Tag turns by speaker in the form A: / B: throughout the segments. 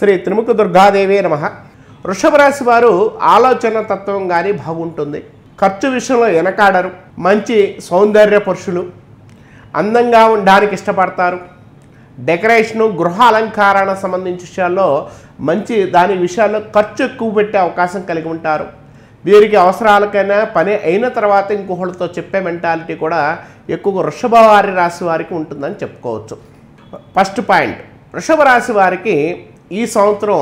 A: శ్రీ త్రిముఖ దుర్గాదేవి నమ వృషభ రాశి వారు ఆలోచన తత్వం కానీ బాగుంటుంది ఖర్చు విషయంలో వెనకాడరు మంచి సౌందర్య పురుషులు అందంగా ఉండడానికి ఇష్టపడతారు డెకరేషను గృహ అలంకారానికి సంబంధించిన విషయాల్లో మంచి దాని విషయాల్లో ఖర్చు ఎక్కువ పెట్టే అవకాశం కలిగి ఉంటారు వీరికి అవసరాలకైనా పని అయిన తర్వాత ఇంకొకళ్ళతో చెప్పే మెంటాలిటీ కూడా ఎక్కువ వృషభ వారి రాశి వారికి ఉంటుందని చెప్పుకోవచ్చు ఫస్ట్ పాయింట్ వృషభ రాశి వారికి ఈ సంవత్సరం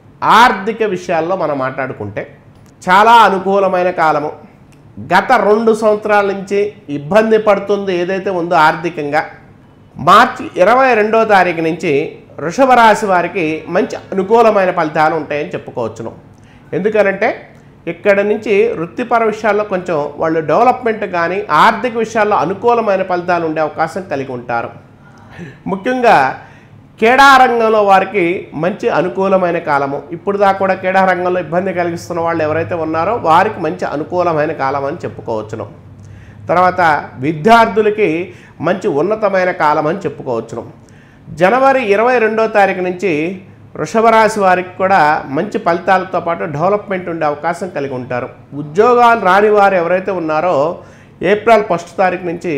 A: ఆర్థిక విషయాల్లో మనం మాట్లాడుకుంటే చాలా అనుకూలమైన కాలము గత రెండు సంవత్సరాల నుంచి ఇబ్బంది పడుతుంది ఏదైతే ఉందో ఆర్థికంగా మార్చి ఇరవై రెండో తారీఖు నుంచి వృషభ రాశి వారికి మంచి అనుకూలమైన ఫలితాలు ఉంటాయని చెప్పుకోవచ్చును ఎందుకనంటే ఇక్కడ నుంచి వృత్తిపర విషయాల్లో కొంచెం వాళ్ళు డెవలప్మెంట్ కానీ ఆర్థిక విషయాల్లో అనుకూలమైన ఫలితాలు ఉండే అవకాశం కలిగి ఉంటారు ముఖ్యంగా క్రీడా రంగంలో వారికి మంచి అనుకూలమైన కాలము ఇప్పుడు దాకా కూడా క్రీడా రంగంలో ఇబ్బంది కలిగిస్తున్న వాళ్ళు ఎవరైతే ఉన్నారో వారికి మంచి అనుకూలమైన కాలం అని చెప్పుకోవచ్చును తర్వాత విద్యార్థులకి మంచి ఉన్నతమైన కాలం అని చెప్పుకోవచ్చును జనవరి ఇరవై రెండో తారీఖు నుంచి వృషభ రాశి వారికి కూడా మంచి ఫలితాలతో పాటు డెవలప్మెంట్ ఉండే అవకాశం కలిగి ఉంటారు ఉద్యోగాలు రాని వారు ఎవరైతే ఉన్నారో ఏప్రిల్ ఫస్ట్ తారీఖు నుంచి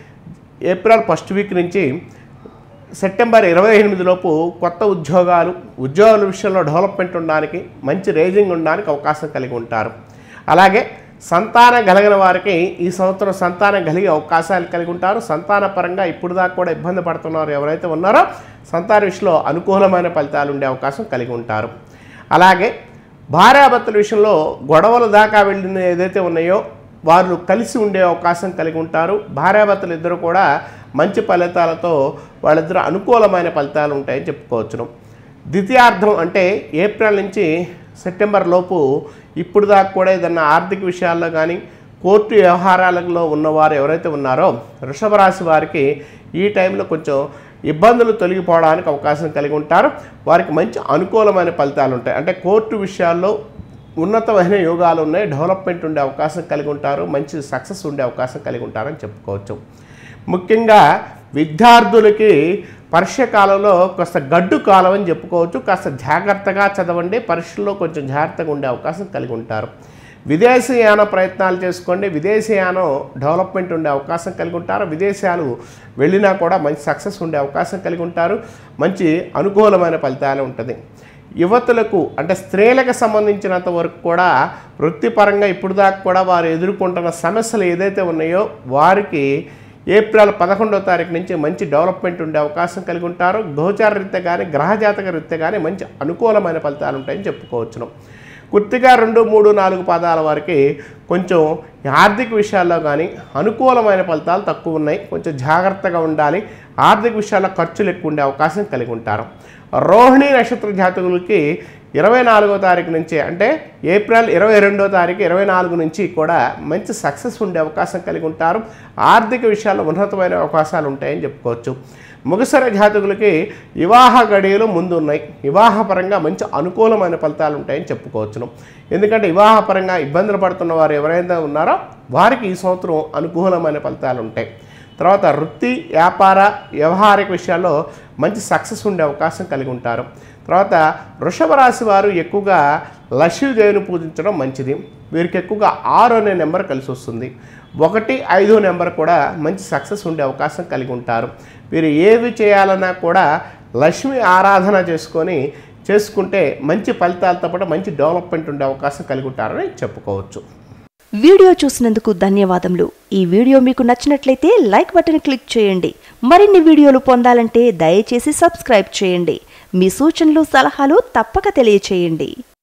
A: ఏప్రిల్ ఫస్ట్ వీక్ నుంచి సెప్టెంబర్ ఇరవై ఎనిమిది లోపు కొత్త ఉద్యోగాలు ఉద్యోగాల విషయంలో డెవలప్మెంట్ ఉండడానికి మంచి రేజింగ్ ఉండడానికి అవకాశం కలిగి ఉంటారు అలాగే సంతానం కలిగిన వారికి ఈ సంవత్సరం సంతానం కలిగే అవకాశాలు కలిగి ఉంటారు సంతాన పరంగా ఇప్పుడు దాకా కూడా ఇబ్బంది పడుతున్నారు ఎవరైతే ఉన్నారో సంతాన విషయంలో అనుకూలమైన ఫలితాలు ఉండే అవకాశం కలిగి ఉంటారు అలాగే భార్యాభర్తల విషయంలో గొడవల దాకా వెళ్ళిన ఏదైతే ఉన్నాయో వారు కలిసి ఉండే అవకాశం కలిగి ఉంటారు భార్యాభర్తలు ఇద్దరు కూడా మంచి ఫలితాలతో వాళ్ళిద్దరు అనుకూలమైన ఫలితాలు ఉంటాయని చెప్పుకోవచ్చును ద్వితీయార్థం అంటే ఏప్రిల్ నుంచి సెప్టెంబర్ లోపు ఇప్పుడు దాకా కూడా ఏదన్నా ఆర్థిక విషయాల్లో కానీ కోర్టు వ్యవహారాలలో ఉన్నవారు ఎవరైతే ఉన్నారో వృషభ రాశి వారికి ఈ టైంలో కొంచెం ఇబ్బందులు తొలగిపోవడానికి అవకాశం కలిగి ఉంటారు వారికి మంచి అనుకూలమైన ఫలితాలు ఉంటాయి అంటే కోర్టు విషయాల్లో ఉన్నతమైన యోగాలు ఉన్నాయి డెవలప్మెంట్ ఉండే అవకాశం కలిగి ఉంటారు మంచి సక్సెస్ ఉండే అవకాశం కలిగి ఉంటారని చెప్పుకోవచ్చు ముఖ్యంగా విద్యార్థులకి పరీక్ష కాలంలో కాస్త గడ్డు కాలం అని చెప్పుకోవచ్చు కాస్త జాగ్రత్తగా చదవండి పరీక్షల్లో కొంచెం జాగ్రత్తగా ఉండే అవకాశం కలిగి ఉంటారు విదేశీయాన ప్రయత్నాలు చేసుకోండి విదేశీయానం డెవలప్మెంట్ ఉండే అవకాశం కలిగి ఉంటారు విదేశాలు వెళ్ళినా కూడా మంచి సక్సెస్ ఉండే అవకాశం కలిగి ఉంటారు మంచి అనుకూలమైన ఫలితాలు ఉంటుంది యువతులకు అంటే స్త్రీలకు సంబంధించినంత వరకు కూడా వృత్తిపరంగా ఇప్పుడు దాకా కూడా వారు ఎదుర్కొంటున్న సమస్యలు ఏదైతే ఉన్నాయో వారికి ఏప్రిల్ పదకొండవ తారీఖు నుంచి మంచి డెవలప్మెంట్ ఉండే అవకాశం కలిగి ఉంటారు గోచార రీత్యా కానీ గ్రహజాతక రీత్యా కానీ మంచి అనుకూలమైన ఫలితాలు ఉంటాయని చెప్పుకోవచ్చును కుర్తిగా రెండు మూడు నాలుగు పదాల వారికి కొంచెం ఆర్థిక విషయాల్లో కానీ అనుకూలమైన ఫలితాలు తక్కువ ఉన్నాయి కొంచెం జాగ్రత్తగా ఉండాలి ఆర్థిక విషయాల్లో ఖర్చులు ఎక్కువ ఉండే అవకాశం కలిగి ఉంటారు రోహిణి నక్షత్ర జాతకులకి ఇరవై నాలుగో తారీఖు నుంచి అంటే ఏప్రిల్ ఇరవై రెండో తారీఖు ఇరవై నాలుగు నుంచి కూడా మంచి సక్సెస్ ఉండే అవకాశం కలిగి ఉంటారు ఆర్థిక విషయాల్లో ఉన్నతమైన అవకాశాలు ఉంటాయని చెప్పుకోవచ్చు ముగసర జాతకులకి వివాహ గడియలు ముందు ఉన్నాయి వివాహపరంగా మంచి అనుకూలమైన ఫలితాలు ఉంటాయని చెప్పుకోవచ్చును ఎందుకంటే వివాహపరంగా ఇబ్బందులు పడుతున్న వారు ఎవరైతే ఉన్నారో వారికి ఈ సంవత్సరం అనుకూలమైన ఫలితాలు ఉంటాయి తర్వాత వృత్తి వ్యాపార వ్యవహారిక విషయాల్లో మంచి సక్సెస్ ఉండే అవకాశం కలిగి ఉంటారు తర్వాత వృషభ రాశి వారు ఎక్కువగా లక్ష్మీదేవిని పూజించడం మంచిది వీరికి ఎక్కువగా ఆరు అనే నెంబర్ కలిసి వస్తుంది ఒకటి ఐదు నెంబర్ కూడా మంచి సక్సెస్ ఉండే అవకాశం కలిగి ఉంటారు వీరు ఏవి చేయాలన్నా కూడా లక్ష్మి ఆరాధన చేసుకొని చేసుకుంటే మంచి ఫలితాలతో పాటు మంచి డెవలప్మెంట్ ఉండే అవకాశం కలిగి ఉంటారని చెప్పుకోవచ్చు
B: వీడియో చూసినందుకు ధన్యవాదములు ఈ వీడియో మీకు నచ్చినట్లయితే లైక్ బటన్ క్లిక్ చేయండి మరిన్ని వీడియోలు పొందాలంటే దయచేసి సబ్స్క్రైబ్ చేయండి మీ సూచనలు సలహాలు తప్పక తెలియచేయండి